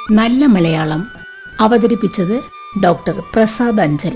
നല്ല മലയാളം അവതരിപ്പിച്ചത് ഡോക്ടർ പ്രസാദ് അഞ്ചൽ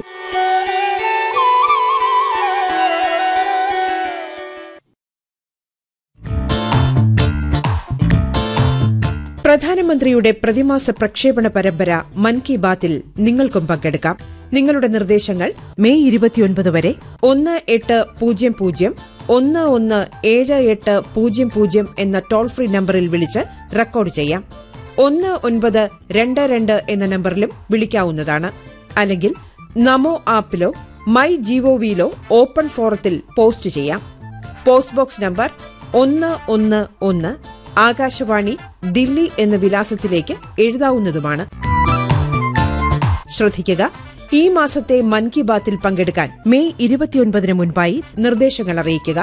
പ്രധാനമന്ത്രിയുടെ പ്രതിമാസ പ്രക്ഷേപണ പരമ്പര മൻ കി ബാത്തിൽ നിങ്ങൾക്കും പങ്കെടുക്കാം നിങ്ങളുടെ നിർദ്ദേശങ്ങൾ മെയ് ഇരുപത്തിയൊൻപത് വരെ ഒന്ന് എട്ട് പൂജ്യം പൂജ്യം ഒന്ന് ഒന്ന് ഏഴ് എട്ട് പൂജ്യം പൂജ്യം എന്ന ടോൾ ഫ്രീ നമ്പറിൽ വിളിച്ച് റെക്കോർഡ് ചെയ്യാം ഒന്ന് ഒൻപത് രണ്ട് രണ്ട് എന്ന നമ്പറിലും വിളിക്കാവുന്നതാണ് അല്ലെങ്കിൽ നമോ ആപ്പിലോ മൈ ജിഒവിയിലോ ഓപ്പൺ ഫോറത്തിൽ പോസ്റ്റ് ചെയ്യാം പോസ്റ്റ് ബോക്സ് നമ്പർ ഒന്ന് ഒന്ന് ഒന്ന് ആകാശവാണി ദില്ലി എന്ന വിലാസത്തിലേക്ക് എഴുതാവുന്നതുമാണ് ശ്രദ്ധിക്കുക ഈ മാസത്തെ മൻ കി ബാത്തിൽ പങ്കെടുക്കാൻ മെയ് ഇരുപത്തിയൊൻപതിന് മുൻപായി നിർദ്ദേശങ്ങൾ അറിയിക്കുക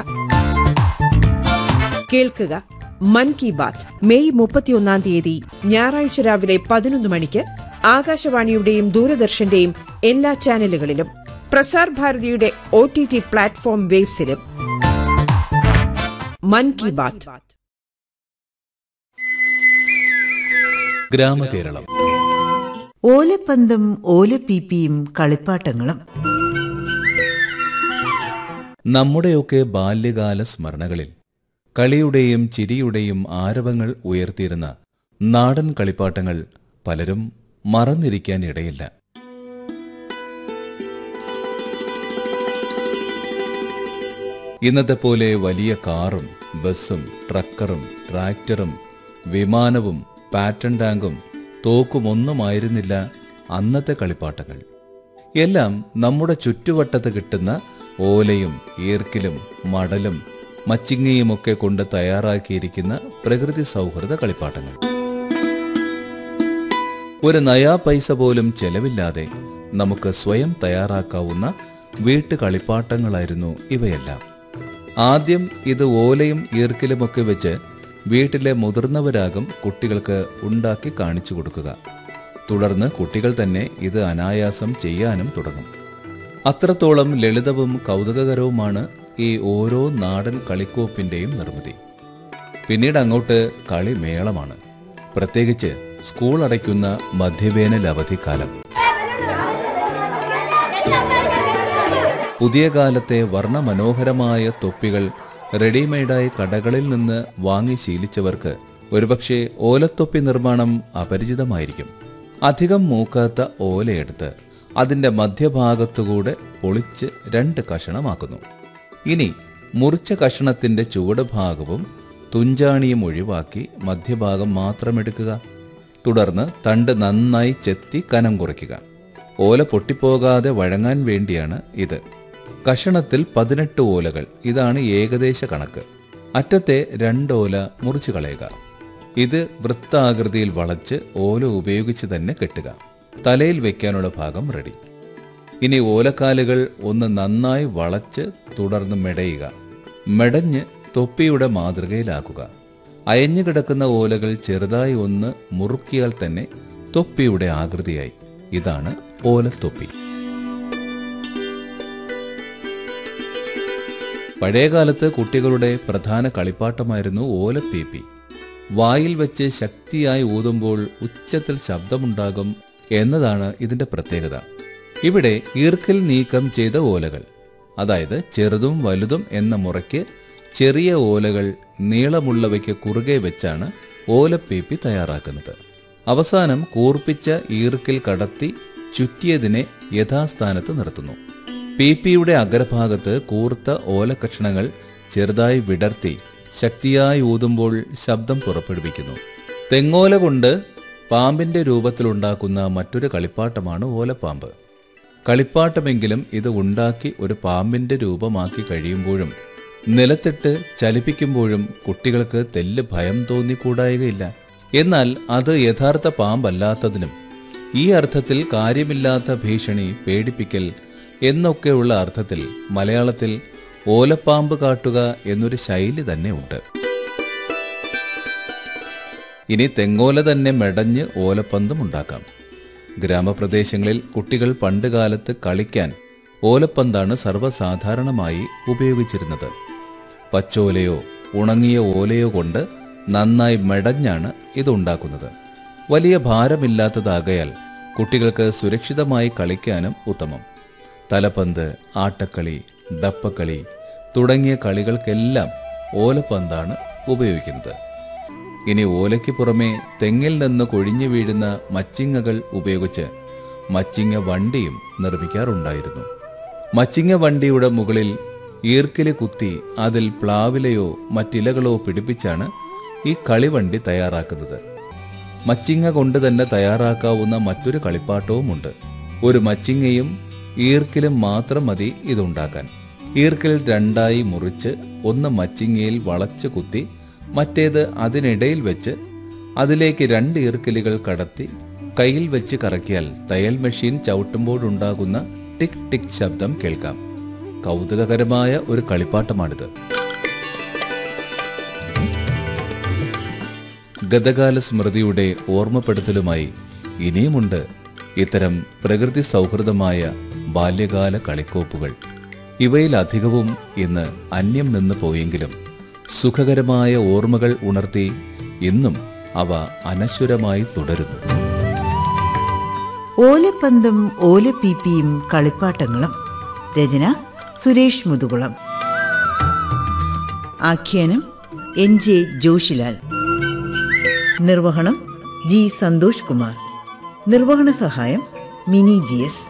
കേൾക്കുക മൻ കി ബാത്ത് മെയ് മുപ്പത്തിയൊന്നാം തീയതി ഞായറാഴ്ച രാവിലെ പതിനൊന്ന് മണിക്ക് ആകാശവാണിയുടെയും ദൂരദർശന്റെയും എല്ലാ ചാനലുകളിലും പ്രസാർ ഭാരതിയുടെ ഒ ടി ടി പ്ലാറ്റ്ഫോം വേബ്സിലും മൻ കി ബാത്ത് ഗ്രാമകേരളം ഓലപ്പന്തും ഓലപ്പീപ്പിയും കളിപ്പാട്ടങ്ങളും നമ്മുടെയൊക്കെ ബാല്യകാല സ്മരണകളിൽ കളിയുടെയും ചിരിയുടെയും ആരവങ്ങൾ ഉയർത്തിയിരുന്ന നാടൻ കളിപ്പാട്ടങ്ങൾ പലരും മറന്നിരിക്കാൻ ഇടയില്ല ഇന്നത്തെ പോലെ വലിയ കാറും ബസ്സും ട്രക്കറും ട്രാക്ടറും വിമാനവും പാറ്റൺ ടാങ്കും തോക്കുമൊന്നുമായിരുന്നില്ല അന്നത്തെ കളിപ്പാട്ടങ്ങൾ എല്ലാം നമ്മുടെ ചുറ്റുവട്ടത്ത് കിട്ടുന്ന ഓലയും ഈർക്കിലും മടലും മച്ചിങ്ങയുമൊക്കെ കൊണ്ട് തയ്യാറാക്കിയിരിക്കുന്ന പ്രകൃതി സൗഹൃദ കളിപ്പാട്ടങ്ങൾ ഒരു നയാ പൈസ പോലും ചെലവില്ലാതെ നമുക്ക് സ്വയം തയ്യാറാക്കാവുന്ന വീട്ടു കളിപ്പാട്ടങ്ങളായിരുന്നു ഇവയെല്ലാം ആദ്യം ഇത് ഓലയും ഈർക്കിലുമൊക്കെ വെച്ച് വീട്ടിലെ മുതിർന്നവരാകും കുട്ടികൾക്ക് ഉണ്ടാക്കി കാണിച്ചു കൊടുക്കുക തുടർന്ന് കുട്ടികൾ തന്നെ ഇത് അനായാസം ചെയ്യാനും തുടങ്ങും അത്രത്തോളം ലളിതവും കൗതുകകരവുമാണ് ഈ ഓരോ നാടൻ കളിക്കോപ്പിന്റെയും നിർമ്മിതി പിന്നീട് അങ്ങോട്ട് കളി മേളമാണ് പ്രത്യേകിച്ച് സ്കൂൾ അടയ്ക്കുന്ന മധ്യവേനൽ അവധിക്കാലം പുതിയ കാലത്തെ വർണ്ണമനോഹരമായ തൊപ്പികൾ റെഡിമെയ്ഡായി കടകളിൽ നിന്ന് വാങ്ങി ശീലിച്ചവർക്ക് ഒരുപക്ഷെ ഓലത്തൊപ്പി നിർമ്മാണം അപരിചിതമായിരിക്കും അധികം മൂക്കാത്ത ഓലയെടുത്ത് അതിന്റെ മധ്യഭാഗത്തുകൂടെ പൊളിച്ച് രണ്ട് കഷണമാക്കുന്നു ഇനി മുറിച്ച കഷണത്തിന്റെ ചുവട് ഭാഗവും തുഞ്ചാണിയും ഒഴിവാക്കി മധ്യഭാഗം മാത്രം എടുക്കുക തുടർന്ന് തണ്ട് നന്നായി ചെത്തി കനം കുറയ്ക്കുക ഓല പൊട്ടിപ്പോകാതെ വഴങ്ങാൻ വേണ്ടിയാണ് ഇത് കഷണത്തിൽ പതിനെട്ട് ഓലകൾ ഇതാണ് ഏകദേശ കണക്ക് അറ്റത്തെ രണ്ടോല മുറിച്ചു കളയുക ഇത് വൃത്താകൃതിയിൽ വളച്ച് ഓല ഉപയോഗിച്ച് തന്നെ കെട്ടുക തലയിൽ വെക്കാനുള്ള ഭാഗം റെഡി ഇനി ഓലക്കാലുകൾ ഒന്ന് നന്നായി വളച്ച് തുടർന്ന് മെടയുക മെടഞ്ഞ് തൊപ്പിയുടെ മാതൃകയിലാക്കുക അയഞ്ഞു കിടക്കുന്ന ഓലകൾ ചെറുതായി ഒന്ന് മുറുക്കിയാൽ തന്നെ തൊപ്പിയുടെ ആകൃതിയായി ഇതാണ് ഓലത്തൊപ്പി പഴയകാലത്ത് കുട്ടികളുടെ പ്രധാന കളിപ്പാട്ടമായിരുന്നു ഓലപ്പീപ്പി വായിൽ വെച്ച് ശക്തിയായി ഊതുമ്പോൾ ഉച്ചത്തിൽ ശബ്ദമുണ്ടാകും എന്നതാണ് ഇതിന്റെ പ്രത്യേകത ഇവിടെ ഈർക്കിൽ നീക്കം ചെയ്ത ഓലകൾ അതായത് ചെറുതും വലുതും എന്ന മുറയ്ക്ക് ചെറിയ ഓലകൾ നീളമുള്ളവയ്ക്ക് കുറുകെ വെച്ചാണ് ഓലപ്പീപ്പി തയ്യാറാക്കുന്നത് അവസാനം കൂർപ്പിച്ച ഈർക്കിൽ കടത്തി ചുറ്റിയതിനെ യഥാസ്ഥാനത്ത് നിർത്തുന്നു പീപ്പിയുടെ അഗ്രഭാഗത്ത് കൂർത്ത ഓലക്കഷണങ്ങൾ ചെറുതായി വിടർത്തി ശക്തിയായി ഊതുമ്പോൾ ശബ്ദം പുറപ്പെടുവിക്കുന്നു തെങ്ങോല കൊണ്ട് പാമ്പിന്റെ രൂപത്തിലുണ്ടാക്കുന്ന മറ്റൊരു കളിപ്പാട്ടമാണ് ഓലപ്പാമ്പ് കളിപ്പാട്ടമെങ്കിലും ഇത് ഉണ്ടാക്കി ഒരു പാമ്പിന്റെ രൂപമാക്കി കഴിയുമ്പോഴും നിലത്തിട്ട് ചലിപ്പിക്കുമ്പോഴും കുട്ടികൾക്ക് തെല്ല് ഭയം തോന്നിക്കൂടായികയില്ല എന്നാൽ അത് യഥാർത്ഥ പാമ്പല്ലാത്തതിനും ഈ അർത്ഥത്തിൽ കാര്യമില്ലാത്ത ഭീഷണി പേടിപ്പിക്കൽ എന്നൊക്കെയുള്ള അർത്ഥത്തിൽ മലയാളത്തിൽ ഓലപ്പാമ്പ് കാട്ടുക എന്നൊരു ശൈലി തന്നെ ഉണ്ട് ഇനി തെങ്ങോല തന്നെ മെടഞ്ഞ് ഓലപ്പന്തും ഉണ്ടാക്കാം ഗ്രാമപ്രദേശങ്ങളിൽ കുട്ടികൾ പണ്ടുകാലത്ത് കളിക്കാൻ ഓലപ്പന്താണ് സർവ്വസാധാരണമായി ഉപയോഗിച്ചിരുന്നത് പച്ചോലയോ ഉണങ്ങിയ ഓലയോ കൊണ്ട് നന്നായി മെടഞ്ഞാണ് ഇത് ഉണ്ടാക്കുന്നത് വലിയ ഭാരമില്ലാത്തതാകയാൽ കുട്ടികൾക്ക് സുരക്ഷിതമായി കളിക്കാനും ഉത്തമം തലപ്പന്ത് ആട്ടക്കളി ഡപ്പക്കളി തുടങ്ങിയ കളികൾക്കെല്ലാം ഓലപ്പന്താണ് ഉപയോഗിക്കുന്നത് ഇനി ഓലയ്ക്ക് പുറമെ തെങ്ങിൽ നിന്ന് കൊഴിഞ്ഞു വീഴുന്ന മച്ചിങ്ങകൾ ഉപയോഗിച്ച് മച്ചിങ്ങ വണ്ടിയും നിർമ്മിക്കാറുണ്ടായിരുന്നു മച്ചിങ്ങ വണ്ടിയുടെ മുകളിൽ ഈർക്കിലി കുത്തി അതിൽ പ്ലാവിലയോ മറ്റിലകളോ പിടിപ്പിച്ചാണ് ഈ കളിവണ്ടി തയ്യാറാക്കുന്നത് മച്ചിങ്ങ കൊണ്ട് തന്നെ തയ്യാറാക്കാവുന്ന മറ്റൊരു കളിപ്പാട്ടവുമുണ്ട് ഒരു മച്ചിങ്ങയും ഈർക്കിലും മാത്രം മതി ഇതുണ്ടാക്കാൻ ഈർക്കിൽ രണ്ടായി മുറിച്ച് ഒന്ന് മച്ചിങ്ങയിൽ വളച്ച് കുത്തി മറ്റേത് അതിനിടയിൽ വെച്ച് അതിലേക്ക് രണ്ട് ഈർക്കിലുകൾ കടത്തി കയ്യിൽ വെച്ച് കറക്കിയാൽ തയ്യൽ മെഷീൻ ചവിട്ടുമ്പോഴുണ്ടാകുന്ന ടിക് ടിക് ശബ്ദം കേൾക്കാം കൗതുകകരമായ ഒരു കളിപ്പാട്ടമാണിത് ഗതകാല സ്മൃതിയുടെ ഓർമ്മപ്പെടുത്തലുമായി ഇനിയുമുണ്ട് ഇത്തരം പ്രകൃതി സൗഹൃദമായ ബാല്യകാല കളിക്കോപ്പുകൾ ഇവയിലധികവും ഇന്ന് അന്യം നിന്ന് പോയെങ്കിലും സുഖകരമായ ഓർമ്മകൾ ഉണർത്തി ഇന്നും അവ അനശ്വരമായി തുടരുന്നു ഓലപ്പന്തും ഓലപ്പീപ്പിയും കളിപ്പാട്ടങ്ങളും രചന സുരേഷ് മുതുകുളം ആഖ്യാനം എൻ ജെ ജോഷിലാൽ നിർവഹണം ജി സന്തോഷ് കുമാർ നിർവഹണ സഹായം മിനി ജി എസ്